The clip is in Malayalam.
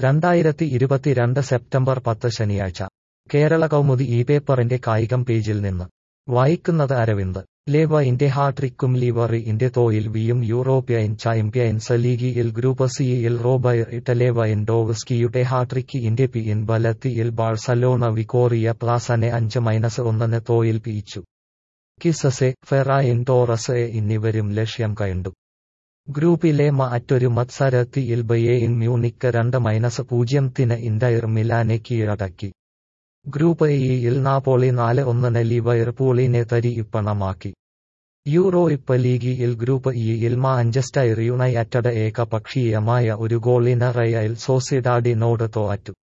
രണ്ടായിരത്തി ഇരുപത്തിരണ്ട് സെപ്റ്റംബർ പത്ത് ശനിയാഴ്ച കേരള കൗമുദി ഈ പേപ്പറിന്റെ കായികം പേജിൽ നിന്ന് വായിക്കുന്നത് അരവിന്ദ് ലേവ ഇന്റെ ഹാട്രിക്കും ലിവറി ഇന്റെ തോയിൽ വിയും യൂറോപ്യൻ ചാമ്പ്യൻസ് ലീഗിൽ ഗ്രൂപ്പ് സിയിൽ റോബയർ ഇറ്റലേവ ഇൻഡോവ്സ്കിയുടെ ഹാട്രിക്ക് ഇന്റെ പി ഇൻ ബലത്തിയിൽ ബാഴ്സലോണ വിക്കോറിയ പ്ലാസനെ അഞ്ച് മൈനസ് ഒന്നിന് തോയിൽ പിയിച്ചു കിസസെ ഫെറായിൻ ടോറസ് എ എന്നിവരും ലക്ഷ്യം കണ്ടു ഗ്രൂപ്പിലെ മറ്റൊരു മത്സരത്തിൽ ബയേൻ മ്യൂണിക്ക് രണ്ട് മൈനസ് പൂജ്യത്തിന് ഇന്റയർ മിലാനെ കീഴടക്കി ഗ്രൂപ്പ് ഇയിൽ നാപ്പോളി നാല് ഒന്നിന് ലിവർപൂളിനെ തരിയിപ്പണമാക്കി യൂറോയിപ്പ് ലീഗിൽ ഗ്രൂപ്പ് ഇയിൽ മാഞ്ചസ്റ്റർ യുണൈറ്റഡ് ഏകപക്ഷീയമായ ഒരു ഗോളിന് റയൽ സോസിഡാഡിനോട് തോറ്റു